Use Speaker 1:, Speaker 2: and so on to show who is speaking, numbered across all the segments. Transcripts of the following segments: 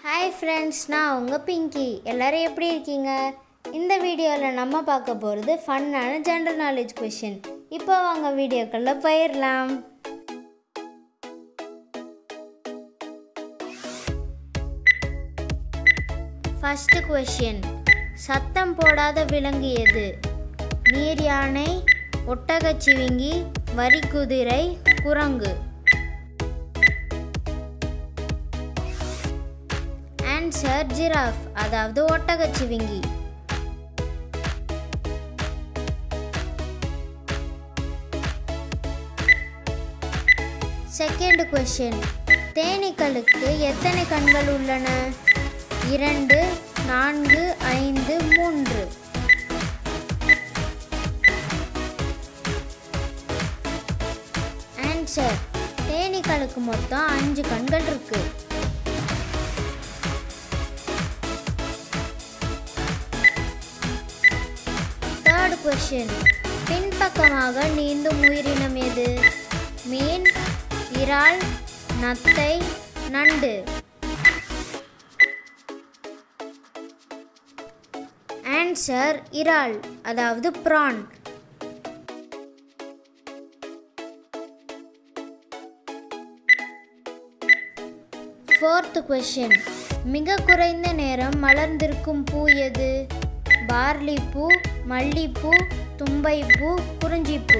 Speaker 1: hi friends நான் உங்கள் பிங்கி எல்லாரும் எப்படி இருக்கீங்க இந்த வீடியோவில் நம்ம பார்க்க போகிறது ஃபன்னான ஜென்ரல் நாலேஜ் கொஷின் இப்போ வாங்க வீடியோக்குள்ளே போயிடலாம் ஃபஸ்ட்டு கொஷின் சத்தம் போடாத விலங்கு எது நீர் யானை ஒட்டகச்சிவிங்கி வரிக்குதிரை குரங்கு ஆன்சர் ஜிராஃப் அதாவது ஒட்டகச்சிவிங்கி செகண்ட் கொஷின் தேனீக்களுக்கு எத்தனை கண்கள் உள்ளன இரண்டு நான்கு ஐந்து மூன்று ஆன்சர் தேனீக்களுக்கு மொத்தம் அஞ்சு கண்கள் இருக்கு தேர்ட் கொஷின் பின்பக்கமாக நீந்தும் உயிரினம் எது மீன் இறால் நத்தை நண்டு ஆன்சர் இறால் அதாவது ப்ரான் ஃபோர்த் கொஷின் மிக குறைந்த நேரம் மலர்ந்திருக்கும் பூ எது பார்லி பூ மல்லிப்பூ தும்பைப்பூ குறிஞ்சிப்பூ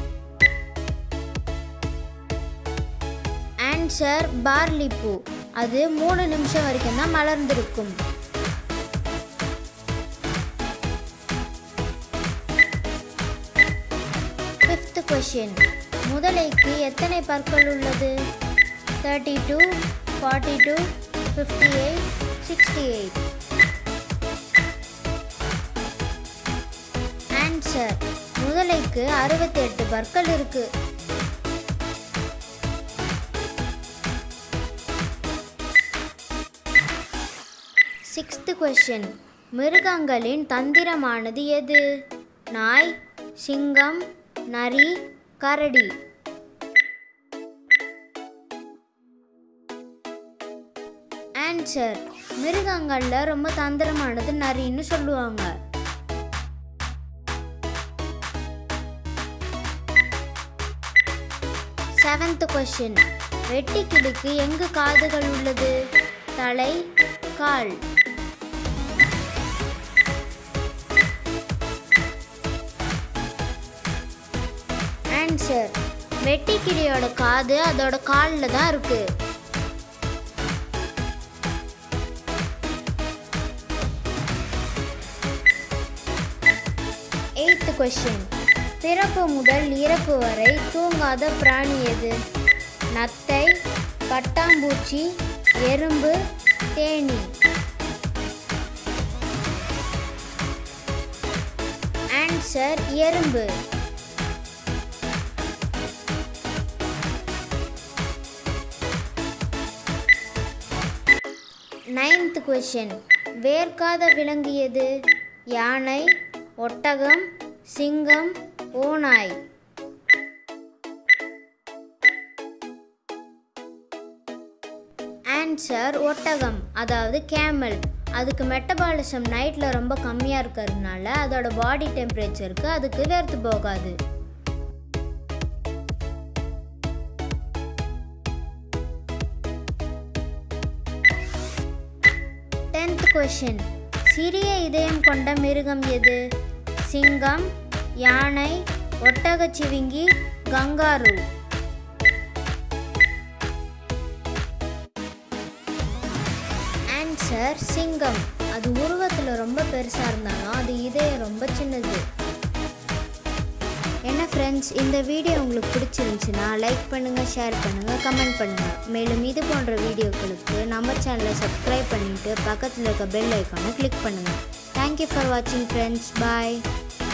Speaker 1: ஆன்சர் பார்லி பூ அது மூணு நிமிஷம் வரைக்கும் தான் மலர்ந்திருக்கும் ஃபிஃப்த் கொஷின் முதலைக்கு எத்தனை பற்கள் உள்ளது thirty two forty two fifty eight sixty eight answer முதலைக்கு அறுபத்தி எட்டு பற்கள் இருக்கு சிக்ஸ்த் கொஷின் மிருகங்களின் தந்திரமானது எது நாய் சிங்கம் நரி கரடி ஆன்சர் மிருகங்களில் ரொம்ப தந்திரமானது நரின்னு சொல்லுவாங்க செவன்த் கொஷின் வெட்டுக்கிளிக்கு எங்கு காதுகள் உள்ளது தலை கால் ஆன்சர் வெட்டுக்கிளியோட காது அதோட காலில் தான் இருக்கு எய்த் கொஷின் பிறப்பு முதல் இறப்பு வரை தூங்காத பிராணி எது நத்தை பட்டாம்பூச்சி எறும்பு தேனி ஆன்சர் எறும்பு நைன்த் கொஷின் வேர்க்காத விலங்கு எது யானை ஒட்டகம் சிங்கம் ஓநாய் ஆன்சர் ஒட்டகம் அதாவது கேமல் அதுக்கு மெட்டபாலிசம் நைட்டில் ரொம்ப கம்மியாக இருக்கிறதுனால அதோட பாடி டெம்பரேச்சருக்கு அதுக்கு வேர்த்து போகாது டென்த் கொஷின் சிறிய இதயம் கொண்ட மிருகம் எது சிங்கம் யானை ஒட்டகச்சிவிங்கி கங்காரு ஆன்சர் சிங்கம் அது உருவத்தில் ரொம்ப பெருசாக இருந்தாலும் அது இதயம் ரொம்ப சின்னது என்ன ஃப்ரெண்ட்ஸ் இந்த வீடியோ உங்களுக்கு பிடிச்சிருந்துச்சுன்னா லைக் பண்ணுங்கள் ஷேர் பண்ணுங்கள் கமெண்ட் பண்ணுங்கள் மேலும் இது போன்ற வீடியோக்களுக்கு நம்ம சேனலை சப்ஸ்கிரைப் பண்ணிவிட்டு பக்கத்தில் இருக்க பெல் ஐக்கானை கிளிக் பண்ணுங்கள் தேங்க்யூ ஃபார் வாட்சிங் ஃப்ரெண்ட்ஸ் பாய்